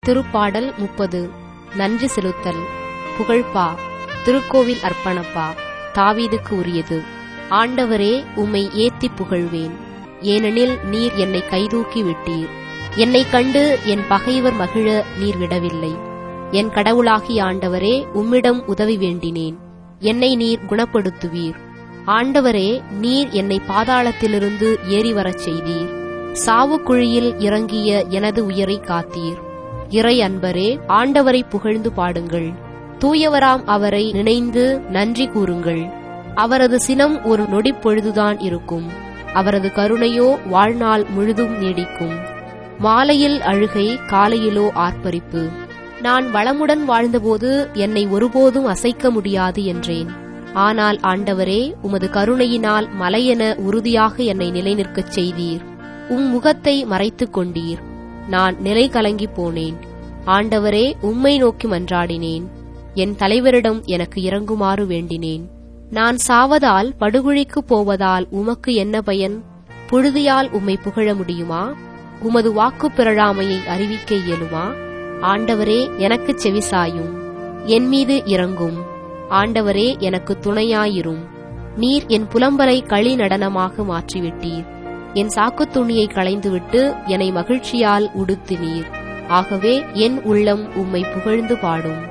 திருப்பாடல் முப்பது நன்றி செலுத்தல் புகழ்பா திருக்கோவில் அர்ப்பணப்பா தாவீதுக்கு உரியது ஆண்டவரே உம்மை ஏத்திப் புகழ்வேன் ஏனெனில் நீர் என்னை கைதூக்கி விட்டீர் என்னைக் கண்டு என் பகைவர் மகிழ நீர் விடவில்லை என் கடவுளாகிய ஆண்டவரே உம்மிடம் உதவி வேண்டினேன் என்னை நீர் குணப்படுத்துவீர் ஆண்டவரே நீர் என்னை பாதாளத்திலிருந்து ஏறி வரச் செய்தீர் சாவுக்குழியில் இறங்கிய எனது உயிரை காத்தீர் இறை அன்பரே ஆண்டவரை புகழ்ந்து பாடுங்கள் தூயவராம் அவரை நினைந்து நன்றி கூறுங்கள் அவரது சினம் ஒரு நொடிப்பொழுதுதான் இருக்கும் அவரது கருணையோ வாழ்நாள் முழுதும் நீடிக்கும் மாலையில் அழுகை காலையிலோ ஆர்ப்பரிப்பு நான் வளமுடன் வாழ்ந்தபோது என்னை ஒருபோதும் அசைக்க முடியாது என்றேன் ஆனால் ஆண்டவரே உமது கருணையினால் மலையென உறுதியாக என்னை நிலைநிற்கச் செய்தீர் உம் முகத்தை மறைத்துக் கொண்டீர் நான் நிலை கலங்கிப் போனேன் ஆண்டவரே உம்மை நோக்கி மன்றாடினேன் என் தலைவரிடம் எனக்கு இறங்குமாறு வேண்டினேன் நான் சாவதால் படுகுழிக்குப் போவதால் உமக்கு என்ன பயன் புழுதியால் உம்மை புகழ முடியுமா உமது வாக்குப் பிறழாமையை அறிவிக்க இயலுமா ஆண்டவரே எனக்குச் செவிசாயும் என் மீது இறங்கும் ஆண்டவரே எனக்கு துணையாயிரும் நீர் என் புலம்பலை களி நடனமாக மாற்றிவிட்டீர் என் சாக்குத் துணியை களைந்துவிட்டு என்னை மகிழ்ச்சியால் உடுத்தினீர் ஆகவே என் உள்ளம் உம்மை புகழ்ந்து பாடும்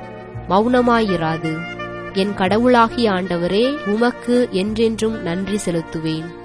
மௌனமாயிராது என் கடவுளாகிய ஆண்டவரே உமக்கு என்றென்றும் நன்றி செலுத்துவேன்